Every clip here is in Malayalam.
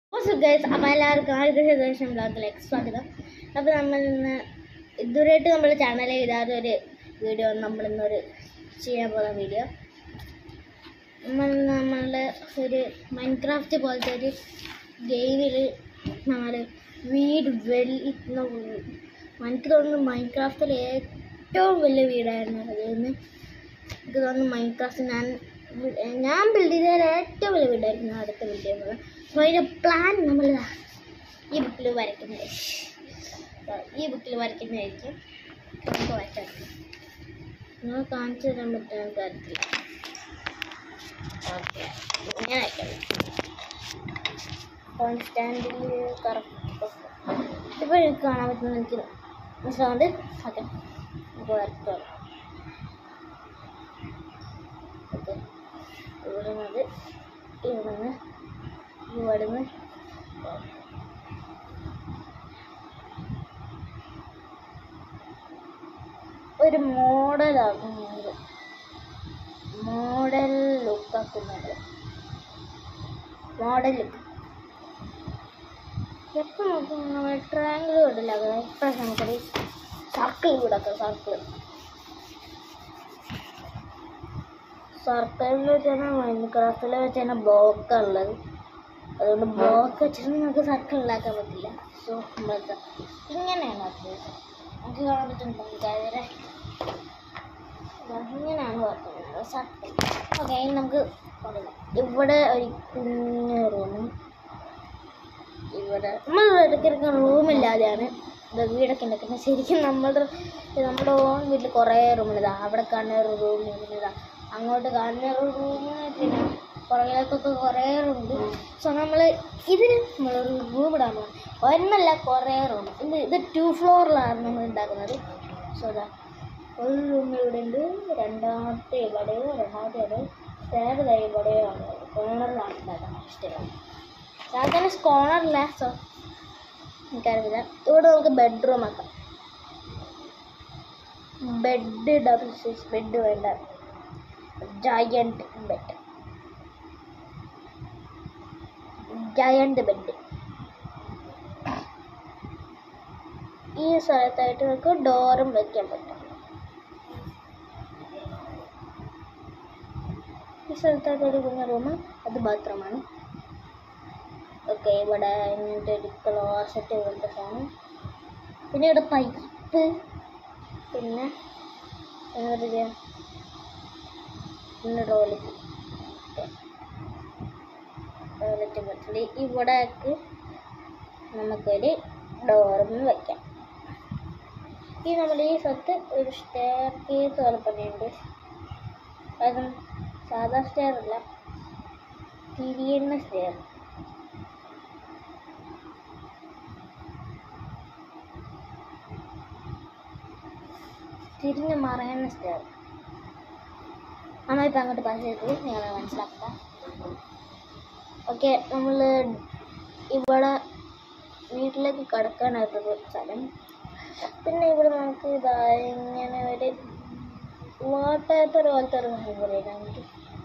ഗൈസ് അപ്പോൾ എല്ലാവർക്കും ആദ്യത്തെ സന്തോഷം ബ്ലോഗിലേക്ക് സ്വാഗതം അപ്പോൾ നമ്മൾ ഇന്ന് ഇതുവരെയായിട്ട് നമ്മുടെ ചാനലിൽ ഇടാത്ത ഒരു വീഡിയോ നമ്മൾ ഇന്നൊരു ചെയ്യാൻ പോകുന്ന വീഡിയോ നമ്മൾ നമ്മളുടെ ഒരു മൈൻക്രാഫ്റ്റ് പോലത്തെ ഒരു ഗെയിമിൽ നമ്മൾ വീട് വലിയ എനിക്ക് തോന്നുന്നു മൈൻക്രാഫ്റ്റിൽ ഏറ്റവും വലിയ വീടായിരുന്നു അത് എന്ന് എനിക്ക് തോന്നുന്നു മൈൻക്രാഫ്റ്റ് ഞാൻ ഞാൻ ബിൽഡ് ചെയ്തതിൽ ഏറ്റവും വലിയ വീടായിരിക്കും ഞാൻ അടുത്ത ബിൽഡ് ചെയ്യുന്നത് അപ്പോൾ അതിൻ്റെ പ്ലാൻ നമ്മൾ ദാ ഈ ബുക്കിൽ വരയ്ക്കുന്നത് ദാ ഈ ബുക്കിൽ വരയ്ക്കുന്നതായിരിക്കും നമുക്ക് വരയ്ക്കാം നിങ്ങൾ കാണിച്ചു തരാൻ പറ്റുന്ന കാര്യത്തിൽ ഓക്കെ ഇങ്ങനെ വയ്ക്കണം കോൺസ്റ്റാൻറ്റിൽ കറക്റ്റ് ഇപ്പോൾ എനിക്ക് കാണാൻ പറ്റുന്ന എനിക്ക് മനസ്സിലാവുന്നത് ഓക്കെ നമുക്ക് വരയ്ക്കാം ഓക്കെ ഇവിടെ നിന്ന് ഇവിടെ നിന്ന് ഇവിടെ നിന്ന് ഒരു മോഡലാക്കുന്നത് മോഡൽ ലുക്കാക്കുന്നത് മോഡൽ ലുക്ക് എപ്പോൾ നോക്കും നമ്മൾ ട്രയാങ്കിൾ വിടില്ല എപ്പോഴും നമുക്കൊരു സർക്കിൾ വിടക്ക സർക്കിൾ സർക്കിളിൽ വെച്ചാൽ മൈൻക്രാഫ്റ്റിൽ വെച്ചാൽ ബ്ലോക്കാണ് ഉള്ളത് അതുകൊണ്ട് ബ്ലോക്ക് വെച്ചിട്ട് നമുക്ക് സർക്കിൾ ഉണ്ടാക്കാൻ പറ്റില്ല സോ നമ്മളത് ഇങ്ങനെയാണ് ആക്കുന്നത് നമുക്ക് കാണാൻ പറ്റുന്നുണ്ടോ എനിക്കതിരെ ഇങ്ങനെയാണ് വർക്കുന്നത് സർക്കിൾ ഓക്കെ ഇനി നമുക്ക് തുടങ്ങാം ഇവിടെ ഒരു കുഞ്ഞ് റൂമും ഇവിടെ നമ്മൾ ഇടയ്ക്കിടയ്ക്ക് റൂമില്ലാതെയാണ് ഇത് വീടൊക്കെ ഉണ്ടാക്കുന്നത് ശരിക്കും നമ്മളുടെ നമ്മുടെ ഓൺ വീട്ടിൽ കുറേ റൂമിലിതാ അവിടെ കാണുന്ന ഒരു റൂം ഇതാ അങ്ങോട്ട് കാണുന്ന ഒരു റൂം പിന്നെ പുറകിലേക്കൊക്കെ കുറേ റൂമുണ്ട് സോ നമ്മൾ ഇതിന് നമ്മളൊരു റൂം ഇടാൻ പോകും ഒരെണ്ണല്ല കുറേ റൂം ഇത് ഇത് ടു ഫ്ലോറിലാണ് നമ്മൾ ഉണ്ടാക്കുന്നത് സോ ഇതാ ഒരു റൂം ഇവിടെ ഉണ്ട് രണ്ടാമത്തെ ഇവിടെയോ രണ്ടാമത്തെ ഇവിടെ തേർഡ് ഇവിടെയോ ആണ് കോർണറിലാണ് ഉണ്ടാക്കുന്നത് ഇഷ്ടം സാധാരണ കോർണറില്ല സോ എനിക്കറിയില്ല ഇവിടെ നമുക്ക് ബെഡ്റൂം ആക്കാം ബെഡ് ഡബിൾ സൈസ് ബെഡ് വേണ്ട ജയൻറ്റ് ബെഡ് ജയൻറ്റ് ബെഡ് ഈ സ്ഥലത്തായിട്ട് നമുക്ക് ഡോറും വെക്കാൻ പറ്റും ഈ സ്ഥലത്തായിട്ട് ഒരു കുഞ്ഞ റൂം അത് ബാത്റൂമാണ് ഓക്കെ ഇവിടെ ഇങ്ങനത്തെ ഒരു ക്ലോസറ്റ് പോലത്തെ സാധനം പിന്നെ ഇവിടെ പൈപ്പ് പിന്നെ എന്താ പറയുക പിന്നെ ടോയ്ലറ്റ് ടോയ്ലറ്റ് പറ്റില്ല ഇവിടേക്ക് നമുക്കൊരു ഡോറും വയ്ക്കാം ഈ നമ്മൾ ഈ സ്ഥലത്ത് ഒരു സ്റ്റെയർ കേസ് പോലെ പണിയുണ്ട് അത് സാധാ സ്റ്റെയർ അല്ല തിരിയുന്ന സ്റ്റെയർ തിരിഞ്ഞ് മറയുന്ന സ്റ്റെയർ നമ്മളിപ്പോൾ അങ്ങോട്ട് പാസ് ചെയ്തത് നിങ്ങളെ മനസ്സിലാക്കുക ഓക്കെ നമ്മൾ ഇവിടെ വീട്ടിലേക്ക് കടക്കാനായിട്ടൊരു സ്ഥലം പിന്നെ ഇവിടെ നമുക്ക് ഇതാ ഇങ്ങനെ ഒരു വാൾപേപ്പർ പോലത്തെ ഒരു സാധനം പോലെ നമുക്ക്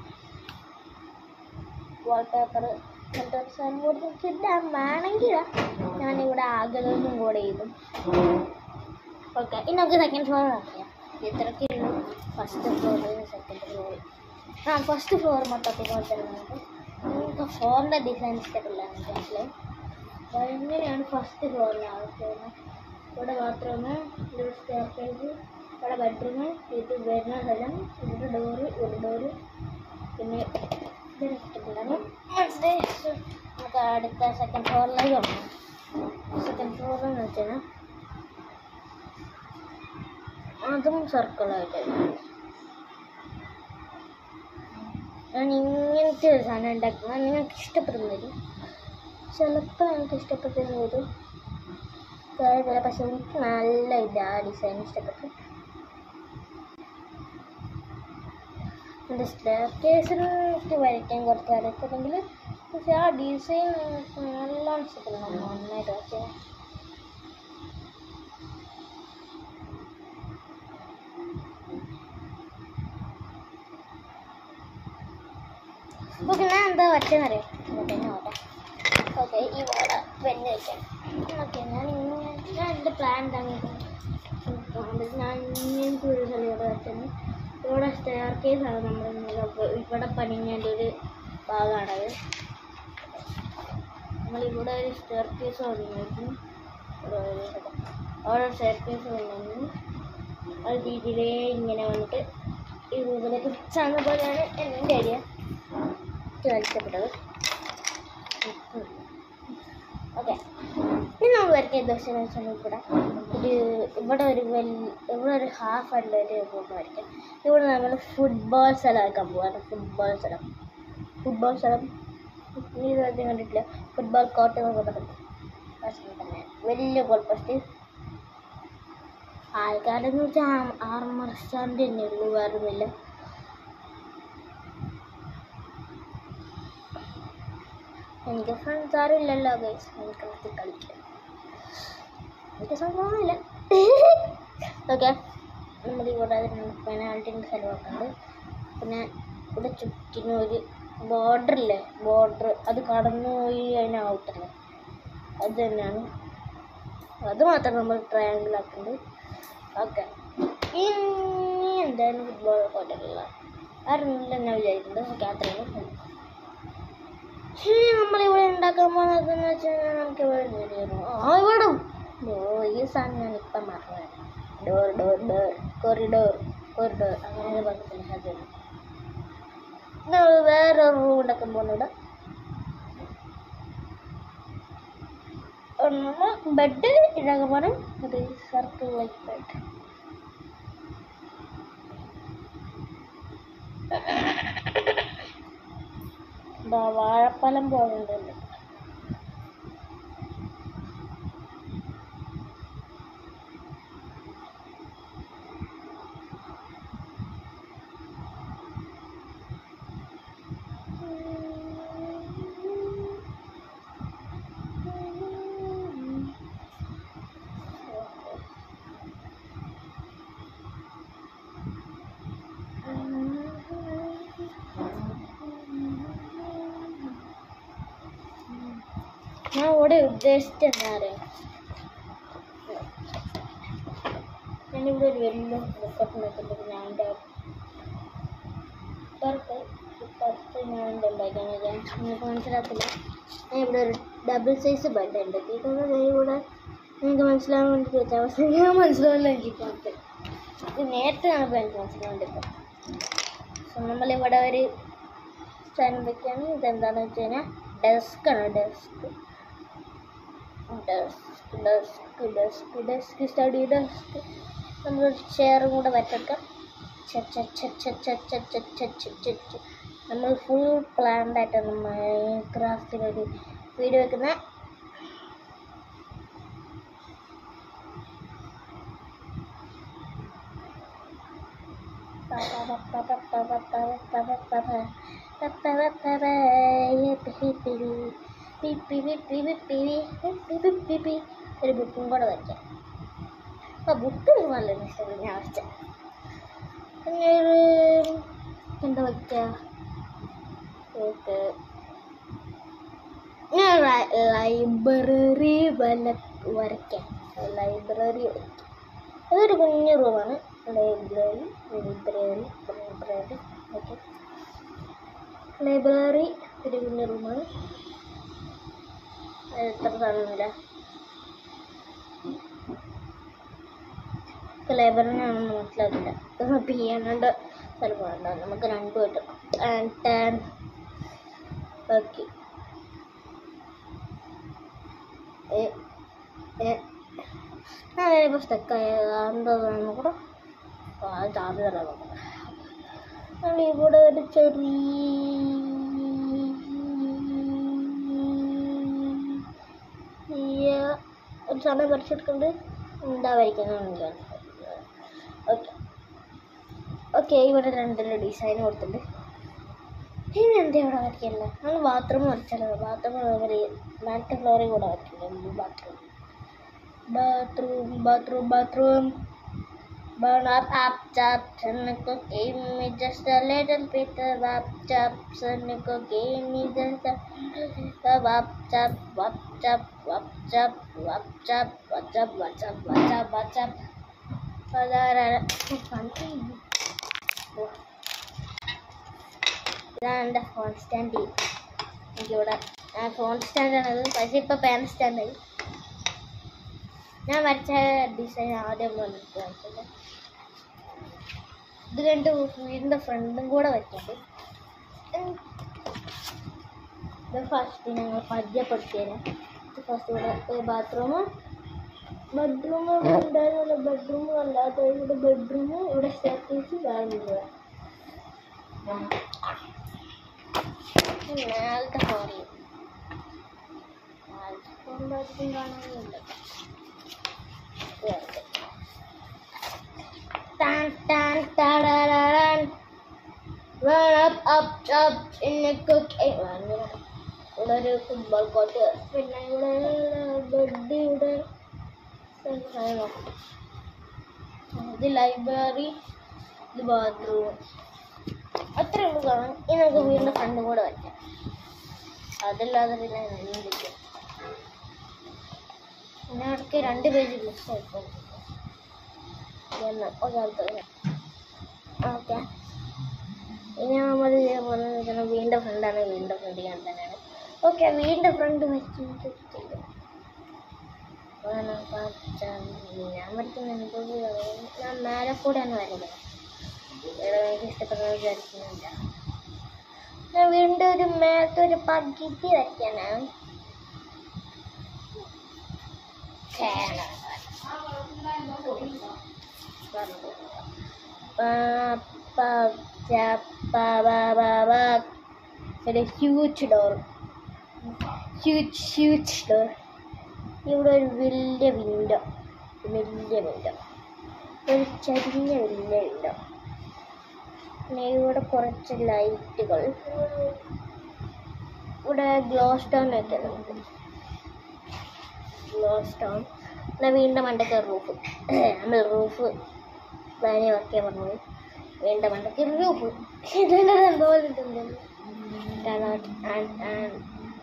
വാൾപേപ്പർ അങ്ങനത്തെ ഒരു സാധനം കൂടി ഇടാൻ വേണമെങ്കിൽ ഞാനിവിടെ ആഗ്രഹം കൂടെ ചെയ്തു ഓക്കെ ഇനി നമുക്ക് സെക്കൻഡ് ഫ്ലോർ നോക്കാം ഇത്രയൊക്കെ ഉള്ളൂ ഫസ്റ്റ് ഫ്ലോർ സെക്കൻഡ് ഫ്ലോർ ആ ഫസ്റ്റ് ഫ്ലോർ മൊത്തത്തിൽ കുഴപ്പമില്ല നമുക്ക് നമുക്ക് ഫ്ലോറിൻ്റെ ഡിസൈൻ ഇഷ്ടപ്പെടില്ല എനിക്ക് മനസ്സിലായി അപ്പോൾ എങ്ങനെയാണ് ഫസ്റ്റ് ഫ്ലോറിൽ ആവശ്യം ഇവിടെ ബാത്റൂം ഇവിടെ സ്റ്റെയർ കേസ് ഇവിടെ ബെഡ്റൂം ഇത് വരുന്ന സ്ഥലം ഇവിടെ ഡോറ് ഒരു ഡോറ് പിന്നെ ഇതിന് ഇഷ്ടപ്പെടാണ് മനസ്സിലായി നമുക്ക് അടുത്ത സെക്കൻഡ് ഫ്ലോറിലേക്ക് പോകണം സെക്കൻഡ് ഫ്ലോറിൽ എന്ന് വെച്ചാൽ അതും സർക്കിളായിട്ട് ഞാൻ ഇങ്ങനത്തെ ഒരു സാധനം ഉണ്ടാക്കുന്നത് നിങ്ങൾക്ക് ഇഷ്ടപ്പെടുന്ന വരും ചിലപ്പോൾ എനിക്ക് ഇഷ്ടപ്പെട്ടെന്ന് വരും ചില പക്ഷെ എനിക്ക് നല്ല ഇതാ ഡിസൈൻ ഇഷ്ടപ്പെട്ടു എൻ്റെ സ്റ്റെയർ കേസിൽ എനിക്ക് വരയ്ക്കാൻ കുറച്ച് അറിയത്തില്ലെങ്കിൽ പക്ഷെ ആ ഡിസൈൻ നല്ലോണം ഇഷ്ടപ്പെടുന്നു നന്നായിട്ട് വരയ്ക്കാൻ ഓക്കെ ഞാൻ എന്താ വരച്ചെന്നറിയോ തന്നെ ഓട്ടെ ഓക്കെ ഈ വട പെണ്ണ് വയ്ക്കാം ഓക്കെ ഞാൻ ഇങ്ങനെ ഞാൻ എൻ്റെ പ്ലാൻ എന്താണ് ഞാൻ ഇങ്ങനെ ഒരു സ്ഥലം ഇവിടെ വെച്ചത് ഇവിടെ സ്റ്റെയർ കേസ് ആണ് നമ്മൾ ഇന്നലെ ഇപ്പൊ- ഇവിടെ പണിഞ്ഞതിൻ്റെ ഒരു ഭാഗമാണത് നമ്മളിവിടെ ഒരു സ്റ്റെയർ കേസ് പണിഞ്ഞു അവിടെ സ്റ്റെയർ കേസ് പണിഞ്ഞു അത് രീതിയിലേ ഇങ്ങനെ വന്നിട്ട് ഈ റൂമിലേക്ക് ഫിക്സ് ആകുന്ന പോലെയാണ് എൻ്റെ ഐഡിയ എനിക്ക് ഇഷ്ടപ്പെട്ടത് ഓക്കെ ഇനി നമ്മൾ വരയ്ക്കുന്ന ദിവസം വെച്ചാൽ ഇവിടെ ഒരു ഇവിടെ ഒരു വലിയ ഇവിടെ ഒരു ഹാഫ് ആയിട്ടുള്ള ഒരു റൂം വരയ്ക്കാം ഇവിടെ നമ്മൾ ഫുട്ബോൾ സ്ഥലമാക്കാൻ പോവാണ് ഫുട്ബോൾ സ്ഥലം ഫുട്ബോൾ സ്ഥലം ഈ ഇതുവരെ കണ്ടിട്ടില്ല ഫുട്ബോൾ കോർട്ട് എന്നൊക്കെ പറഞ്ഞു ആ സ്ഥലം തന്നെ വലിയ ഗോൾ പോസ്റ്റ് ആൾക്കാരെന്ന് വെച്ചാൽ ആർമർ സ്റ്റാൻഡ് തന്നെ ഉള്ളൂ വേറെ ഒന്നുമില്ല എനിക്ക് ഫ്രണ്ട്സ് ആരും ഇല്ലല്ലോ ഗൈസ് എനിക്ക് നിർത്തി കളിക്കാം എനിക്ക് സംഭവമില്ല ഓക്കെ നമ്മൾ ഇവിടെ പെനാൾട്ടിൻ്റെ സ്ഥലമൊക്കെ പിന്നെ ഇവിടെ ചുറ്റിനും ഒരു ബോർഡറില്ലേ ബോർഡർ അത് കടന്നു പോയി അതിന് ഔട്ടല്ലേ അത് തന്നെയാണ് അത് മാത്രം നമ്മൾ ട്രയാങ്കിൾ ആക്കുന്നത് ഓക്കെ ഇനി എന്തായാലും ഫുട്ബോൾ കോട്ടല്ല ആരുമില്ല ഞാൻ വിചാരിക്കുന്നത് ഓക്കെ അത്രയും ഇനി നമ്മളിവിടെ ഉണ്ടാക്കാൻ പോകുന്നതെന്ന് വെച്ച് കഴിഞ്ഞാൽ നമുക്ക് ഇവിടെ ജോലി ആ ഇവിടെ ഓ ഈ സാധനം ഞാൻ ഇപ്പം മറന്നു door door door corridor corridor അങ്ങനെ പറഞ്ഞില്ല അത് നമ്മൾ വേറെ റൂം ഉണ്ടാക്കാൻ പോകുന്നത് നമ്മൾ ബെഡ് ഉണ്ടാക്കാൻ പോകണം ഒരു സർക്കിൾ ലൈക്ക് ബെഡ് എന്താ വാഴപ്പഴം പോകുന്നുണ്ട് ഞാൻ ഇവിടെ ഉദ്ദേശിച്ചത് എന്താ അറിയാം ഞാനിവിടെ ഒരു വലിയ റിസോർട്ട് നോക്കുന്നുണ്ട് ഞാൻ എൻ്റെ ഇപ്പുറത്ത് ഇപ്പുറത്ത് ഞാൻ എന്താ ഉണ്ടാക്കാന്ന് വിചാരിച്ചു നിങ്ങൾക്ക് മനസ്സിലാക്കില്ല ഞാൻ ഇവിടെ ഒരു ഡബിൾ സൈസ് ബെഡ് ഉണ്ട് ഇതൊക്കെ ഇവിടെ നിങ്ങൾക്ക് മനസ്സിലാവാൻ വേണ്ടി ചോദിച്ചാൽ പക്ഷേ ഞാൻ മനസ്സിലാവില്ല എനിക്ക് ഇപ്പോഴത്തെ ഇത് നേരത്തെ കാണുമ്പോൾ എനിക്ക് മനസ്സിലാവേണ്ടിപ്പോൾ സോ നമ്മളിവിടെ ഒരു സാധനം വെക്കുകയാണ് ഇതെന്താണെന്ന് വെച്ച് കഴിഞ്ഞാൽ ഡെസ്ക്കാണ് desk desk desk desk desk study desk നമ്മൾ ചെയറും കൂടെ വരച്ചെടുക്കാം നമ്മൾ ഫുൾ പ്ലാൻഡ് ആയിട്ടാണ് മൈക്രാഫ്റ്റിലൊരു വീഡിയോ വെക്കുന്നത് ഒരു ബുക്കും കൂടെ വയ്ക്കാം ആ ബുക്ക് നല്ല ഇഷ്ടപ്പെട്ടു ഞാൻ വരച്ച പിന്നെ ഒരു എന്താ വയ്ക്കുക ഓക്കെ ഞാൻ ലൈബ്രറി വല വരയ്ക്കാം ലൈബ്രറി വരയ്ക്കാം അതൊരു കുഞ്ഞു റൂമാണ് library library library okay library ഒരു കുഞ്ഞു റൂമാണ് അത് എത്ര സാധനമൊന്നുമില്ല ലൈബ്രറി ആണെന്ന് മനസ്സിലാക്കില്ല പിയാനോൻ്റെ സ്ഥലമുണ്ടോ നമുക്ക് രണ്ടും കിട്ടും ഓക്കെ ഇപ്പോൾ സ്റ്റക്കായ എന്താണെന്ന് കൂടെ അത് ചാർജ് തരാൻ നോക്കാം നമ്മൾ ഇവിടെ ഒരു ചെറിയ ഒരു സാധനം വരച്ചെടുക്കുന്നുണ്ട് എന്താ വരയ്ക്കുന്നത് ഓക്കെ ഓക്കെ ഇവിടെ രണ്ടില് ഡിസൈൻ കൊടുത്തിട്ടുണ്ട് ഇനി എന്താ ഇവിടെ വരയ്ക്കല്ല നമ്മൾ ബാത്റൂം വരച്ചല്ലോ ബാത്റൂം ഫ്ലോറി മാറ്റ് ഫ്ലോറി കൂടെ വരയ്ക്കില്ല bathroom bathroom bathroom bathroom Burn up, up, chops, and a cookie. Me just a little bit of up, chops, and a cookie. Me just a little bit of up, chop, up, chop, up, chop, up, chop, up, chop, up, chop, up, chop, up, chop. ഇതാണ് എൻ്റെ ഫോൺ സ്റ്റാൻഡ് എനിക്കിവിടെ ആ ഫോൺ സ്റ്റാൻഡാണത് പക്ഷേ ഇപ്പോൾ പാൻ സ്റ്റാൻഡായി ഞാൻ വരച്ച ഡിസൈൻ ആദ്യം വന്നിട്ട് വരച്ചത് ഇത് കണ്ട് വീടിൻ്റെ ഫ്രണ്ടും കൂടെ വരച്ചിട്ടുണ്ട് ഇത് ഫസ്റ്റ് ഞങ്ങൾ പരിചയപ്പെടുത്തിയത് ഫസ്റ്റ് ഇവിടെ ബാത്റൂം ബെഡ്റൂം ഇവിടെ ഉണ്ടായിരുന്നില്ല ബെഡ്റൂം അല്ലാത്ത ഇവിടെ ബെഡ്റൂം ഇവിടെ സ്റ്റേറ്റേഴ്സ് കാണുന്നില്ല മേലത്തെ ഹോളിൽ മേലത്തെ ഹോളിൽ അധികം കാണാനില്ല Tan tan tarararan. Run up up up in a cook. ഇവിടെ ഒരു ഫുട്ബോൾ കോർട്ട് പിന്നെ ഇവിടെ ബെഡ് ഇവിടെ ഇത് ലൈബ്രറി ഇത് ബാത്റൂം അത്രേ ഉള്ളൂ കാണാൻ ഇനി നമുക്ക് വീടിൻ്റെ ഫ്രണ്ടും കൂടെ വയ്ക്കാം അതല്ലാതെ പിന്നെ എന്തിരിക്കും പിന്നെ ഇടയ്ക്ക് രണ്ട് പേജ് മിസ്സായിപ്പോൾ എന്ന് ഒരാൾക്ക് ഓക്കെ ഇനി നമ്മൾ ഇതേപോലെ നിൽക്കുന്ന വീടിൻ്റെ ഫ്രണ്ടാണ് വീടിൻ്റെ ഫ്രണ്ട് ഞാൻ തന്നെയാണ് ഓക്കെ വീടിൻ്റെ ഫ്രണ്ട് വെച്ചിട്ട് ചെയ്യും വേണം പാച്ചാൻ. ഞാൻ പഠിക്കുന്ന എന്തോ ഞാൻ മേലെ കൂടെയാണ് വരുന്നത് ഇവിടെ എനിക്ക് ഇഷ്ടപ്പെടുന്നത് വിചാരിക്കുന്നില്ല ഞാൻ വീണ്ടും ഒരു മേലത്തെ ഒരു പകുതി വയ്ക്കാനാണ് ഒരു huge door huge huge door ഇവിടെ ഒരു വലിയ വിൻഡോ വലിയ വിൻഡോ ഒരു ചെറിയ വലിയ വിൻഡോ പിന്നെ ഇവിടെ കുറച്ച് ലൈറ്റുകൾ ഇവിടെ ഗ്ലോ സ്റ്റോൺ വെക്കുന്നുണ്ട് ഗ്ലോ സ്റ്റോൺ പിന്നെ വീണ്ടും മണ്ടയ്ക്ക് റൂഫ് നമ്മൾ റൂഫ് വേറെ വയ്ക്കാൻ പറഞ്ഞത് വീണ്ടും മണ്ടയ്ക്ക് റൂഫ് ഇതിൻ്റെ പോലെ ഉണ്ടല്ലോ Cannot and and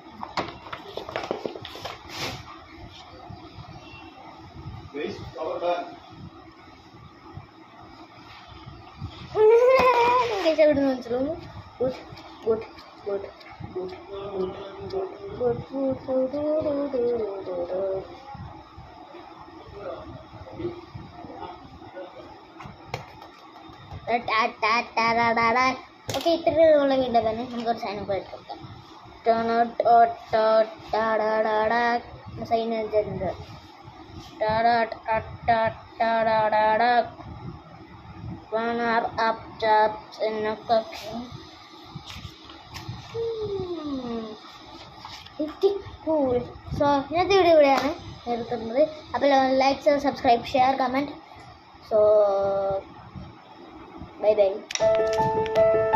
നിങ്ങൾക്ക് എവിടെ നിന്ന് മനസ്സിലാവുന്നു good good good good good good good okay ഇത്രയുള്ള വീഡിയോ തന്നെ നമുക്ക് ഒരു സൈൻ പോയിട്ട് കൊടുക്കാം സൈൻ വെച്ചിട്ടുണ്ട് Run up, up, jumps, and a cooking. Cool so ഇന്നത്തെ വീഡിയോ ഇവിടെയാണ് നിർത്തുന്നത് അപ്പോൾ like subscribe share comment so bye by